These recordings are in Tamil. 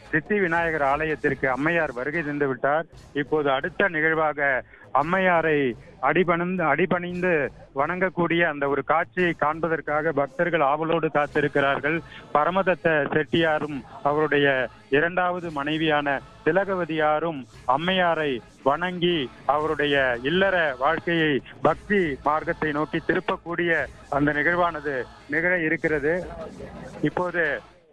சித்தி விநாயகர் ஆலயத்திற்கு அம்மையார் வருகை தந்து விட்டார் இப்போது அடுத்த நிகழ்வாக அம்மையாரை அடிபணிந்து அடிபணிந்து வணங்கக்கூடிய அந்த ஒரு காட்சியை காண்பதற்காக பக்தர்கள் ஆவலோடு காத்திருக்கிறார்கள் பரமதத்த செட்டியாரும் அவருடைய இரண்டாவது மனைவியான திலகவதியாரும் அம்மையாரை வணங்கி அவருடைய இல்லற வாழ்க்கையை பக்தி மார்க்கத்தை நோக்கி திருப்பக்கூடிய அந்த நிகழ்வானது நிகழ இருக்கிறது இப்போது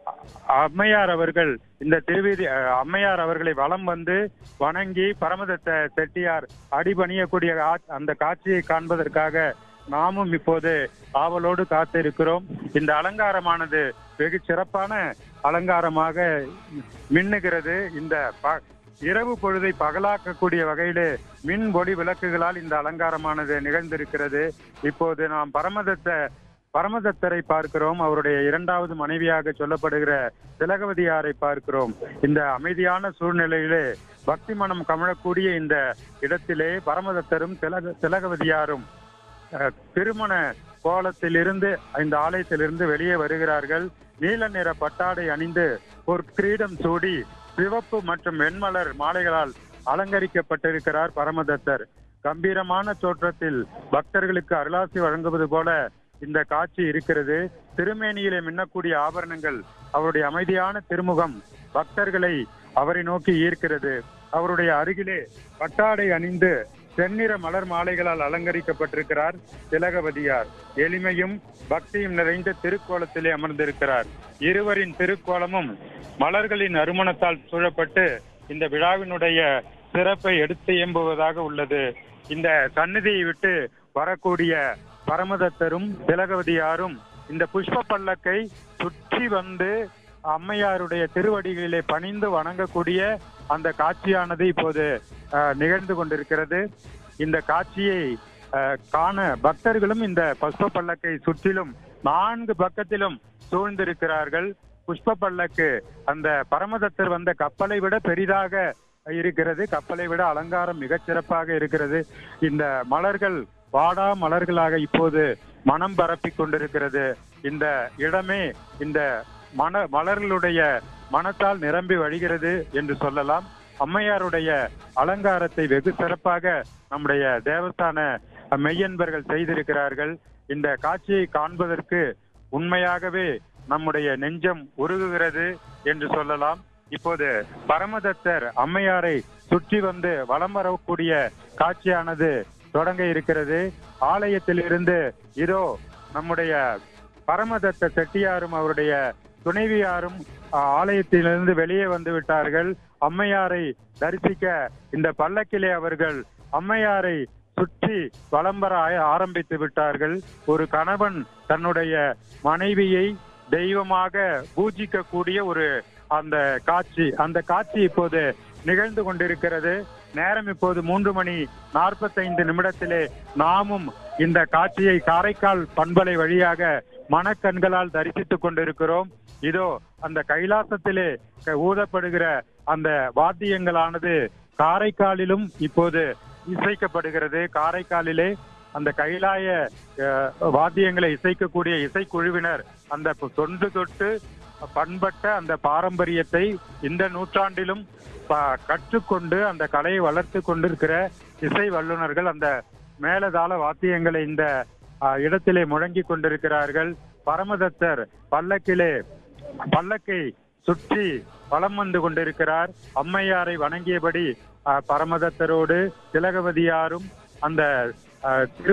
அம்மையார் அவர்கள் இந்த திருவீதி அஹ், அம்மையார் அவர்களை வலம் வந்து வணங்கி பரமதத்த செட்டியார் அடிபணியக்கூடிய கா- அந்த காட்சியை காண்பதற்காக நாமும் இப்போது ஆவலோடு காத்திருக்கிறோம் இந்த அலங்காரமானது வெகு சிறப்பான அலங்காரமாக மின்னுகிறது இந்த ப- இரவு பொழுதை பகலாக்கக்கூடிய வகையிலே மின் ஒளி விளக்குகளால் இந்த அலங்காரமானது நிகழ்ந்திருக்கிறது இப்போது நாம் பரமதத்த பரமதத்தரை பார்க்கிறோம் அவருடைய இரண்டாவது மனைவியாக சொல்லப்படுகிற திலகவதியாரை பார்க்கிறோம் இந்த அமைதியான சூழ்நிலையிலே பக்தி மனம் கமழக்கூடிய இந்த இடத்திலே பரமதத்தரும் திலக திலகவதியாரும் அஹ், திருமண கோலத்திலிருந்து இந்த ஆலயத்திலிருந்து வெளியே வருகிறார்கள் நீல நிற பட்டாடை அணிந்து ஒரு கிரீடம் சூடி சிவப்பு மற்றும் வெண்மலர் மாலைகளால் அலங்கரிக்கப்பட்டிருக்கிறார் பரமதத்தர் கம்பீரமான தோற்றத்தில் பக்தர்களுக்கு அருளாசி வழங்குவது போல இந்த காட்சி இருக்கிறது திருமேனியிலே மின்னக்கூடிய ஆபரணங்கள் அவருடைய அமைதியான திருமுகம் பக்தர்களை அவரை நோக்கி ஈர்க்கிறது அவருடைய அருகிலே பட்டாடை அணிந்து செந்நிற மலர் மாலைகளால் அலங்கரிக்கப்பட்டிருக்கிறார் திலகவதியார் எளிமையும் பக்தியும் நிறைந்த திருக்கோலத்திலே அமர்ந்திருக்கிறார் இருவரின் திருக்கோலமும் மலர்களின் அருமணத்தால் சூழப்பட்டு இந்த விழாவினுடைய சிறப்பை எடுத்து இயம்புவதாக உள்ளது இந்த சந்நிதியை விட்டு வரக்கூடிய பரமதத்தரும் திலகவதியாரும் இந்த புஷ்ப பல்லக்கை சுற்றி வந்து அம்மையாருடைய திருவடிகளிலே பணிந்து வணங்கக்கூடிய அந்த காட்சியானது இப்போது அஹ், நிகழ்ந்து கொண்டிருக்கிறது இந்த காட்சியை அஹ், காண பக்தர்களும் இந்த புஷ்ப பல்லக்கை சுற்றிலும் நான்கு பக்கத்திலும் சூழ்ந்திருக்கிறார்கள் புஷ்ப பல்லக்கு அந்த பரமதத்தர் வந்த கப்பலை விட பெரிதாக இருக்கிறது கப்பலை விட அலங்காரம் மிகச் சிறப்பாக இருக்கிறது இந்த மலர்கள் வாடா மலர்களாக இப்போது மனம் பரப்பிக் கொண்டிருக்கிறது இந்த இடமே இந்த மன மலர்களுடைய மனத்தால் நிரம்பி வழிகிறது என்று சொல்லலாம் அம்மையாருடைய அலங்காரத்தை வெகு சிறப்பாக நம்முடைய தேவஸ்தான மெய்யன்பர்கள் செய்திருக்கிறார்கள் இந்த காட்சியை காண்பதற்கு உண்மையாகவே நம்முடைய நெஞ்சம் உருகுகிறது என்று சொல்லலாம் இப்போது பரமதத்தர் அம்மையாரை சுற்றி வந்து வலம் வரக்கூடிய காட்சியானது தொடங்க இருக்கிறது ஆலயத்திலிருந்து இதோ நம்முடைய பரமதத்த செட்டியாரும் அவருடைய துணைவியாரும் ஆ, ஆலயத்திலிருந்து வெளியே வந்து விட்டார்கள் அம்மையாரை தரிசிக்க இந்த பல்லக்கிலே அவர்கள் அம்மையாரை சுற்றி வலம் வர ஆய- ஆரம்பித்து விட்டார்கள் ஒரு கணவன் தன்னுடைய மனைவியை தெய்வமாக பூஜிக்க கூடிய ஒரு அந்த காட்சி அந்த காட்சி இப்போது நிகழ்ந்து கொண்டிருக்கிறது நேரம் இப்போது மூன்று மணி நாற்பத்தைந்து நிமிடத்திலே நாமும் இந்த காட்சியை காரைக்கால் பண்பலை வழியாக மனக்கண்களால் தரிசித்துக் கொண்டிருக்கிறோம் இதோ அந்த கைலாசத்திலே க- ஊதப்படுகிற அந்த வாத்தியங்களானது காரைக்காலிலும் இப்போது இசைக்கப்படுகிறது காரைக்காலிலே அந்த கைலாய அஹ், வாத்தியங்களை இசைக்கக்கூடிய இசைக்குழுவினர் அந்த ப- தொன்று தொட்டு பண்பட்ட அந்த பாரம்பரியத்தை இந்த நூற்றாண்டிலும் ப- கற்றுக்கொண்டு அந்த கலையை வளர்த்து கொண்டிருக்கிற இசை வல்லுநர்கள் அந்த மேலதாள வாத்தியங்களை இந்த அஹ், இடத்திலே முழங்கி கொண்டிருக்கிறார்கள் பரமதத்தர் பல்லக்கிலே பல்லக்கை சுற்றி வலம் வந்து கொண்டிருக்கிறார் அம்மையாரை வணங்கியபடி அஹ், பரமதத்தரோடு திலகவதியாரும் அந்த அஹ், திரு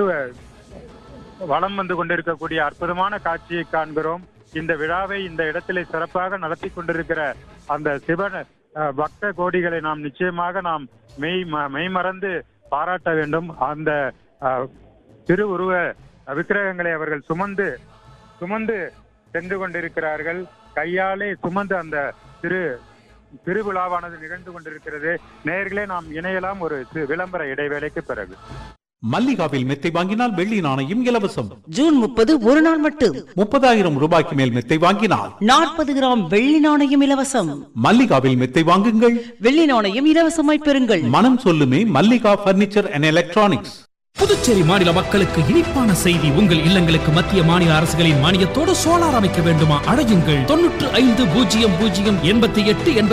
வலம் வந்து கொண்டிருக்கக்கூடிய அற்புதமான காட்சியை காண்கிறோம் இந்த விழாவை இந்த இடத்திலே சிறப்பாக நடத்தி கொண்டிருக்கிற அந்த சிவன் அஹ், பக்த கோடிகளை நாம் நிச்சயமாக நாம் மெய் ம- மெய்மறந்து பாராட்ட வேண்டும் அந்த அஹ், திருவுருவ விக்கிரகங்களை அவர்கள் சுமந்து சுமந்து சென்று கொண்டிருக்கிறார்கள் கையாலே சுமந்து அந்த திரு திருவிழாவானது நிகழ்ந்து கொண்டிருக்கிறது நேர்களே நாம் இணையலாம் ஒரு சி- விளம்பர இடைவேளைக்கு பிறகு மல்லிகாவில் மெத்தை வாங்கினால் வெள்ளி நாணயம் இலவசம் ஜூன் முப்பது ஒரு நாள் மட்டும் முப்பதாயிரம் ரூபாய்க்கு மேல் மெத்தை வாங்கினால் நாற்பது கிராம் வெள்ளி நாணயம் இலவசம் மல்லிகாவில் மெத்தை வாங்குங்கள் வெள்ளி நாணயம் இலவசமாய் பெறுங்கள் மனம் சொல்லுமே Mallika furniture and electronics Puducherry மாநில மக்களுக்கு இனிப்பான செய்தி உங்கள் இல்லங்களுக்கு மத்திய மாநில அரசுகளின் மானியத்தோடு சோலார் அமைக்க வேண்டுமா அழையுங்கள் தொன்னூற்று ஐந்து பூஜ்ஜியம் பூஜ்ஜியம் எண்பத்தி எட்டு